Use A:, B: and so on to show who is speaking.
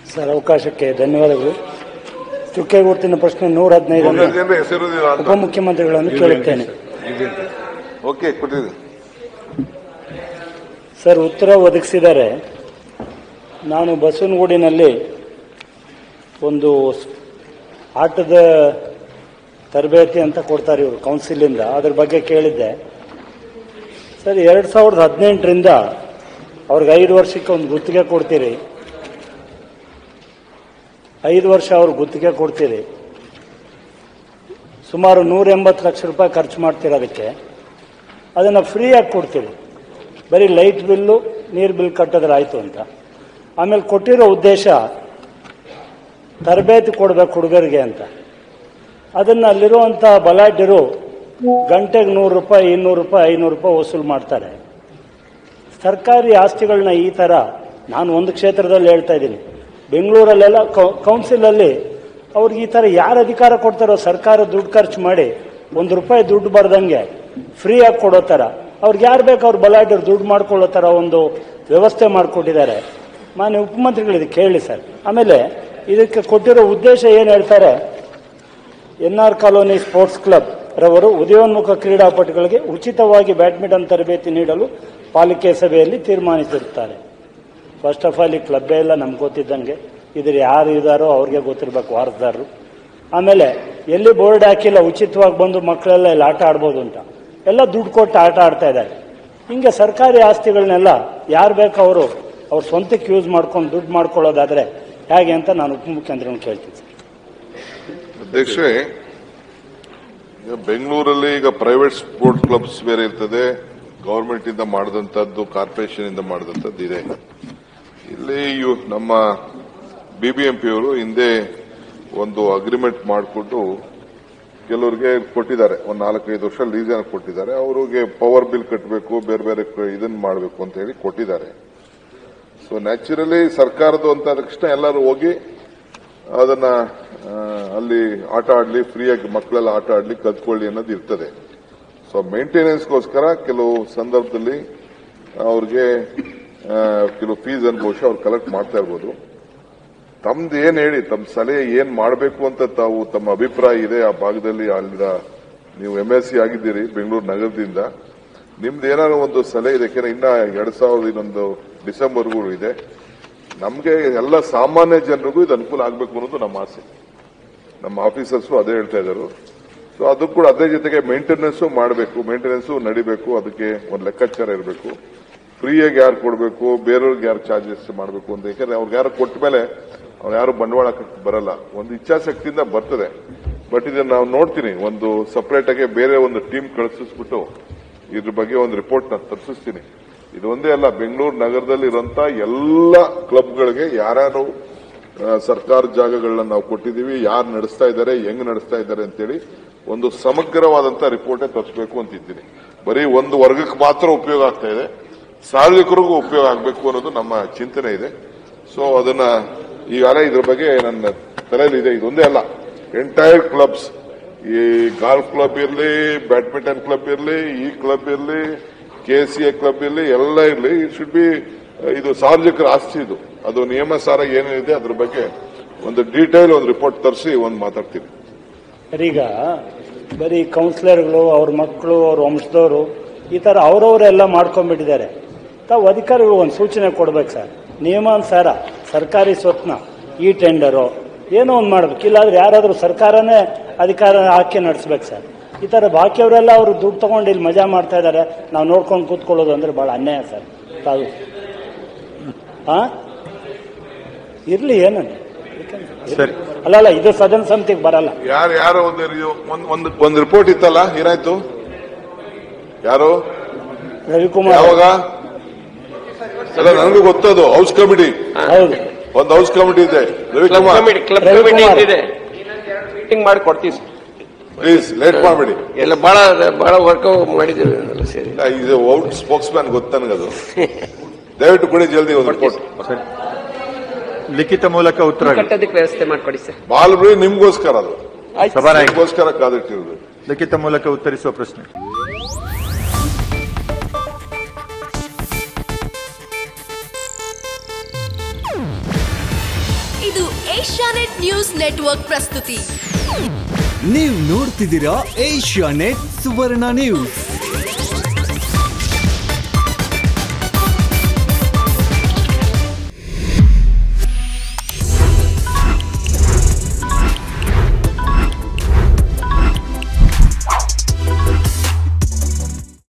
A: Sir ಅವಕಾಶಕ್ಕೆ ಧನ್ಯವಾದಗಳು ಚುಕ್ಕೆ ಗುರುತಿನ ಪ್ರಶ್ನೆ ನೂರ ಹದಿನೈದನ್ನು
B: ಮೂವತ್ತು ಜನರ ಹೆಸರಿಲ್ಲ ಅಂತ
A: ಉಪಮುಖ್ಯಮಂತ್ರಿಗಳನ್ನು ಕೇಳುತ್ತೇನೆ
B: ಓಕೆ ಕೊಟ್ಟಿರಿ
A: ಸರ್ ಉತ್ತರ ಒದಗಿಸಿದ್ದಾರೆ ನಾನು ಬಸವನಗೂಡಿನಲ್ಲಿ ಒಂದು ಸ್- ಆಟದ ತರಬೇತಿ ಅಂತ ಕೊಡ್ತಾರೆ ಇವರು ಕೌನ್ಸಿಲಿಂದ ಅದ್ರ ಬಗ್ಗೆ ಕೇಳಿದ್ದೆ ಸರ್ ಎರಡು ಸಾವಿರದ ಹದಿನೆಂಟರಿಂದ ಅವ್ರಿಗೆ ಐದು ವರ್ಷಕ್ಕೆ ಒಂದು ಗುತ್ತಿಗೆ ಕೊಡ್ತೀರಿ ಐದು ವರ್ಷ ಅವ್ರು ಗುತ್ತಿಗೆ ಕೊಡ್ತೀರಿ ಸುಮಾರು ನೂರ ಎಂಬತ್ತು ಲಕ್ಷ ರೂಪಾಯಿ ಖರ್ಚು ಮಾಡ್ತೀರಿ ಅದಕ್ಕೆ ಅದನ್ನು ಫ್ರೀಯಾಗಿ ಕೊಡ್ತೀರಿ ಬರೀ ಲೈಟ್ ಬಿಲ್ಲು ನೀರು ಬಿಲ್ ಕಟ್ಟಿದ್ರೆ ಆಯಿತು ಅಂತ ಆಮೇಲೆ ಕೊಟ್ಟಿರೋ ಉದ್ದೇಶ ತರಬೇತಿ ಕೊಡಬೇಕು ಹುಡುಗರಿಗೆ ಅಂತ ಅದನ್ನು ಅಲ್ಲಿರುವಂಥ ಬಲಾಢ್ಯರು ಗಂಟೆಗೆ ನೂರು ರೂಪಾಯಿ ಇನ್ನೂರು ರೂಪಾಯಿ ಐನೂರು ರೂಪಾಯಿ ವಸೂಲು ಮಾಡ್ತಾರೆ ಸರ್ಕಾರಿ ಆಸ್ತಿಗಳನ್ನ ಈ ಥರ ನಾನು ಒಂದು ಕ್ಷೇತ್ರದಲ್ಲಿ ಹೇಳ್ತಾ ಇದ್ದೀನಿ ಬೆಂಗಳೂರಲ್ಲೆಲ್ಲ ಕೌ- ಕೌನ್ಸಿಲಲ್ಲಿ ಅವ್ರಿಗೆ ಈ ಥರ ಯಾರು ಅಧಿಕಾರ ಕೊಡ್ತಾರೋ ಸರ್ಕಾರ ದುಡ್ಡು ಖರ್ಚು ಮಾಡಿ ಒಂದು ರೂಪಾಯಿ ದುಡ್ಡು ಬರ್ದಂಗೆ ಫ್ರೀಯಾಗಿ ಕೊಡೋ ಥರ ಅವ್ರಿಗೆ ಯಾರು ಬೇಕು ಅವ್ರು ಬಲಾಢ್ಯರು ದುಡ್ಡು ಮಾಡ್ಕೊಳ್ಳೋ ಥರ ಒಂದು ವ್ಯವಸ್ಥೆ ಮಾಡಿಕೊಟ್ಟಿದ್ದಾರೆ ಮಾನ್ಯ ಉಪಮಂತ್ರಿಗಳು ಇದಕ್ಕೆ ಹೇಳಿ ಸರ್ ಆಮೇಲೆ ಇದಕ್ಕೆ ಕೊಟ್ಟಿರೋ ಉದ್ದೇಶ ಏನು ಹೇಳ್ತಾರೆ N R colony sports club ರವರು ಉದಯೋನ್ಮುಖ ಕ್ರೀಡಾಪಟುಗಳಿಗೆ ಉಚಿತವಾಗಿ ಬ್ಯಾಡ್ಮಿಂಟನ್ ತರಬೇತಿ ನೀಡಲು ಪಾಲಿಕೆ ಸಭೆಯಲ್ಲಿ ತೀರ್ಮಾನಿಸಿರುತ್ತಾರೆ ಫಸ್ಟ್ ಆಫ್ ಆಲ್ ಈ ಕ್ಲಬ್ಬೇ ಎಲ್ಲ ನಮ್ಗೆ ಗೊತ್ತಿದ್ದಂಗೆ ಇದ್ರ ಯಾರು ಇದಾರೋ ಅವ್ರಿಗೆ ಗೊತ್ತಿರ್ಬೇಕು ವಾರಸದಾರರು ಆಮೇಲೆ ಎಲ್ಲಿ ಬೋರ್ಡ್ ಹಾಕಿಲ್ಲ ಉಚಿತವಾಗಿ ಬಂದು ಮಕ್ಕಳೆಲ್ಲ ಇಲ್ಲಿ ಆಟ ಆಡ್ಬೋದು ಅಂತ ಎಲ್ಲ ದುಡ್ಡು ಕೊಟ್ಟು ಆಟ ಆಡ್ತಾ ಇದ್ದಾರೆ ಹಿಂಗೆ ಸರ್ಕಾರಿ ಆಸ್ತಿಗಳನ್ನೆಲ್ಲ ಯಾರು ಬೇಕು ಅವರು ಅವ್ರ ಸ್ವಂತಕ್ಕೆ ಯೂಸ್ ಮಾಡ್ಕೊಂಡು ದುಡ್ಡು ಮಾಡ್ಕೊಳ್ಳೋದಾದ್ರೆ ಹೇಗೆ ಅಂತ ನಾನು ಉಪಮುಖ್ಯಮಂತ್ರಿಗಳನ್ನ ಕೇಳ್ತೀನಿ ಸರ್.
B: ಅಧ್ಯಕ್ಷರೇ ಈಗ ಬೆಂಗಳೂರಲ್ಲಿ ಈಗ ಪ್ರೈವೇಟ್ ಸ್ಪೋರ್ಟ್ಸ್ ಕ್ಲಬ್ಸ್ ಬೇರೆ ಇರ್ತದೆ ಗವರ್ಮೆಂಟ್ ಇಂದ ಮಾಡಿದಂತದ್ದು ಕಾರ್ಪೊರೇಷನ್ ಇಂದ ಮಾಡಿದಂತದ್ದು ಇದೆ ಇಲ್ಲಿ ಇವ್- ನಮ್ಮ ಬಿಬಿಎಂಪಿ ಅವರು ಹಿಂದೆ ಒಂದು ಅಗ್ರಿಮೆಂಟ್ ಮಾಡಿಕೊಂಡು ಕೆಲವರಿಗೆ ಕೊಟ್ಟಿದ್ದಾರೆ ಒಂದು ನಾಲ್ಕೈದು ವರ್ಷ ಲೀಸ್ ಕೊಟ್ಟಿದ್ದಾರೆ ಅವರಿಗೆ ಪವರ್ ಬಿಲ್ ಕಟ್ಟಬೇಕು ಬೇರೆ ಬೇರೆ ಕ- ಇದನ್ನ ಮಾಡಬೇಕು ಅಂತ ಹೇಳಿ ಕೊಟ್ಟಿದ್ದಾರೆ ಸೊ ನ್ಯಾಚುರಲಿ ಸರ್ಕಾರದ್ದು ಅಂತ ಆದ ತಕ್ಷಣ ಎಲ್ಲರೂ ಹೋಗಿ ಅದನ್ನ ಆ, ಅಲ್ಲಿ ಆಟ ಆಡ್ಲಿ ಫ್ರೀಯಾಗಿ ಮಕ್ಕಳೆಲ್ಲ ಆಟ ಆಡ್ಲಿ ಕಲ್ತ್ಕೊಳ್ಳಿ ಅನ್ನೋದು ಇರ್ತದೆ ಸೊ ಮೇಂಟೆನೆನ್ಸ್ಗೋಸ್ಕರ ಕೆಲವು ಸಂದರ್ಭದಲ್ಲಿ ಅವ್ರಿಗೆ ಆ, ಕೆಲವು ಫೀಸ್ ಅನ್ನು ಬಹುಶಃ ಅವ್ರು ಕಲೆಕ್ಟ್ ಮಾಡ್ತಾ ಇರ್ಬೋದು ತಮ್ದು ಏನ್ ಹೇಳಿ ತಮ್ಮ ಸಲಹೆ ಏನ್ ಮಾಡಬೇಕು ಅಂತ ತಾವು ತಮ್ಮ ಅಭಿಪ್ರಾಯ ಇದೆ ಆ ಭಾಗದಲ್ಲಿ ಅಲ್ಲಿದ ನೀವು ಎಂ ಎಸ್ ಸಿ ಆಗಿದ್ದೀರಿ ಬೆಂಗಳೂರು ನಗರದಿಂದ ನಿಮ್ದು ಏನಾದ್ರು ಒಂದು ಸಲಹೆ ಇದೆ ಯಾಕೆಂದ್ರೆ ಇನ್ನ ಎರಡ್ ಸಾವಿರದ ಇನ್ನೊಂದು ಡಿಸೆಂಬರ್ಗೂ ಇದೆ ನಮ್ಗೆ ಎಲ್ಲ ಸಾಮಾನ್ಯ ಜನರಿಗೂ ಇದು ಅನುಕೂಲ ಆಗಬೇಕು ಅನ್ನೋದು ನಮ್ಮ ಆಸೆ ನಮ್ಮ ಆಫೀಸರ್ಸು ಅದೇ ಹೇಳ್ತಾ ಇದ್ದಾರೆ ಸೊ ಅದು ಕೂಡ ಅದೇ ಜೊತೆಗೆ ಮೇಂಟೆನೆನ್ಸ್ ಮಾಡಬೇಕು ಮೇಂಟೆನೆನ್ಸ್ ನಡಿಬೇಕು ಅದಕ್ಕೆ ಒಂದು ಲೆಕ್ಕಾಚಾರ ಇರಬೇಕು ಫ್ರೀಯಾಗಿ ಯಾರು ಕೊಡಬೇಕು ಬೇರೆಯವ್ರಿಗೆ ಯಾರು ಚಾರ್ಜಸ್ ಮಾಡಬೇಕು ಅಂತ ಯಾಕಂದ್ರೆ ಅವ್ರಿಗೆ ಯಾರು ಕೊಟ್ಟ ಮೇಲೆ ಅವ್ರು ಯಾರು ಬಂಡವಾಳ ಹಾಕಕ್ಕೆ ಬರಲ್ಲ ಒಂದು ಇಚ್ಛಾಶಕ್ತಿಯಿಂದ ಬರ್ತದೆ ಬಟ್ ಇದನ್ನ ನಾವು ನೋಡ್ತೀನಿ ಒಂದು ಸಪರೇಟ್ ಆಗಿ ಬೇರೆ ಒಂದು ಟೀಮ್ ಕಳಿಸಿಸ್ಬಿಟ್ಟು ಇದ್ರ ಬಗ್ಗೆ ಒಂದು ರಿಪೋರ್ಟ್ ನಾನು ತರಿಸಿಸ್ತೀನಿ ಇದು ಒಂದೇ ಅಲ್ಲ ಬೆಂಗಳೂರು ನಗರದಲ್ಲಿ ಇರುವಂತ ಎಲ್ಲ ಕ್ಲಬ್ಗಳಿಗೆ ಯಾರ್ಯಾರು ಆ, ಸರ್ಕಾರ ಜಾಗಗಳನ್ನ ನಾವು ಕೊಟ್ಟಿದ್ದೀವಿ ಯಾರು ನಡೆಸ್ತಾ ಇದ್ದಾರೆ ಹೆಂಗ್ ನಡೆಸ್ತಾ ಇದ್ದಾರೆ ಅಂತೇಳಿ ಒಂದು ಸಮಗ್ರವಾದಂತ ರಿಪೋರ್ಟೇ ತರಿಸಬೇಕು ಅಂತಿದ್ದೀನಿ ಬರೀ ಒಂದು ವರ್ಗಕ್ಕೆ ಮಾತ್ರ ಉಪಯೋಗ ಆಗ್ತಾ ಇದೆ ಸಾರ್ವಜನಿಕರಿಗೂ ಉಪಯೋಗ ಆಗಬೇಕು ಅನ್ನೋದು ನಮ್ಮ ಚಿಂತನೆ ಇದೆ ಸೊ ಅದನ್ನ ಈಗಾಗಲೇ ಇದ್ರ ಬಗ್ಗೆ ನನ್ನ ತಲೆಯಲ್ಲಿದೆ ಇದೊಂದೇ ಅಲ್ಲ ಎಂಟೈರ್ ಕ್ಲಬ್ಸ್ ಈ ಗಾಲ್ಫ್ ಕ್ಲಬ್ ಇರಲಿ ಬ್ಯಾಡ್ಮಿಂಟನ್ ಕ್ಲಬ್ ಇರಲಿ ಈ ಕ್ಲಬ್ ಇರಲಿ ಕೆ ಸಿ ಎ ಕ್ಲಬ್ ಇರಲಿ ಎಲ್ಲ ಇರಲಿ ಇಟ್ ಶುಡ್ ಬಿ ಇದು ಸಾರ್ವಜನಿಕರ ಆಸ್ತಿ ಇದು ಅದು ನಿಯಮ ಸಾರ ಏನೇನಿದೆ ಅದ್ರ ಬಗ್ಗೆ ಒಂದು ಡೀಟೇಲ್ ಒಂದು ರಿಪೋರ್ಟ್ ತರಿಸಿ ಒಂದು ಮಾತಾಡ್ತೀನಿ
A: ಸರ್, ಈಗ ಬರೀ ಕೌನ್ಸಿಲರ್ಗಳು ಅವ್ರ ಮಕ್ಕಳು ಅವ್ರ ವಂಶದವರು ಈ ಥರ ಅವರವರೆಲ್ಲ ಮಾಡ್ಕೊಂಡ್ಬಿಟ್ಟಿದ್ದಾರೆ ತಾವು ಅಧಿಕಾರಿಗಳು ಒಂದು ಸೂಚನೆ ಕೊಡ್ಬೇಕು ಸರ್ ನಿಯಮಾನುಸಾರ ಸರ್ಕಾರಿ ಸ್ವತ್ನ ಈ ಟೆಂಡರು ಏನೋ ಒಂದು ಮಾಡ್ಬೇಕು ಇಲ್ಲಾಂದ್ರೆ ಯಾರಾದರೂ ಸರ್ಕಾರನೇ ಅಧಿಕಾರ ಹಾಕಿ ನಡೆಸ್ಬೇಕು ಸರ್ ಈ ಥರ ಬಾಕಿಯವರೆಲ್ಲ ಅವರು ದುಡ್ಡು ತಗೊಂಡು ಇಲ್ಲಿ ಮಜಾ ಮಾಡ್ತಾ ಇದ್ದಾರೆ ನಾವು ನೋಡ್ಕೊಂಡು ಕೂತ್ಕೊಳ್ಳೋದು ಅಂದ್ರೆ ಭಾಳ ಅನ್ಯಾಯ ಸರ್ ತಾವು ಹಾ ಇರ್ಲಿ ಏನಂತ
C: ಸರಿ
A: ಅಲ್ಲ ಅಲ್ಲ ಇದು ಸದನ ಸಮಿತಿಗೆ ಬರಲ್ಲ
B: ಯಾರು ಯಾರೋ ಒಂದು ಒಂದು ಒಂದು ಒಂದು ರಿಪೋರ್ಟ್ ಇತ್ತಲ್ಲ ಏನಾಯ್ತು ಯಾರು
A: ರವಿಕುಮಾರ್
B: ಯಾವಾಗ ಅಲ್ಲ ನನಗೂ ಗೊತ್ತದು ಹೌಸ್ ಕಮಿಟಿ
A: ಹೌದು
B: ಒಂದು ಹೌಸ್ ಕಮಿಟಿ ಇದೆ
D: club
B: Ravikumar
D: committee club
A: Ravikumar.
D: Committee ಇದೆ ಮೀಟಿಂಗ್ ಮಾಡಿ ಕೊಡ್ತೀವಿ ಸರ್.
B: ಪ್ಲೀಸ್ ಲೇಟ್ ಮಾಡಬೇಡಿ
D: ಎಲ್ಲ ಬಹಳ ಬಹಳ ವರ್ಕ್ ಮಾಡಿದ್ದೀವಿ ಎಲ್ಲ ಸೇರಿ
B: ಇದು ಔಟ್ ಸ್ಪೋಕ್ಸ್ ಮ್ಯಾನ್ ಗೊತ್ತು ನನಗದು ದಯವಿಟ್ಟು ಕೊಡಿ ಜಲ್ದಿ ಒಂದು ರಿಪೋರ್ಟ್
C: ಸರಿ ಲಿಖಿತ ಮೂಲಕ ಉತ್ತರ
D: ಕಟ್ಟೋದಕ್ಕೆ ವ್ಯವಸ್ಥೆ ಮಾಡಿಕೊಡಿ ಸರ್
B: ಬಾಲ್ ಬಿಡಿ ನಿಮ್ಗೋಸ್ಕರ ಅದು
D: ಆಯ್ತು
C: ಸಭಾನಾಯಕ
B: ನಿಮ್ಗೋಸ್ಕರ ಕಾದಿಟ್ಟಿರೋದು
C: ಲಿಖಿತ ಮೂಲಕ ಉತ್ತರಿಸುವ ಪ್ರಶ್ನೆ
E: ಇದು ಏಷ್ಯಾನೆಟ್ ನ್ಯೂಸ್ ನೆಟ್ವರ್ಕ್ ಪ್ರಸ್ತುತಿ
F: ನೀವು ನೋಡ್ತಿದ್ದೀರಾ ಏಷ್ಯಾ ನೆಟ್ ಸುವರ್ಣ ನ್ಯೂಸ್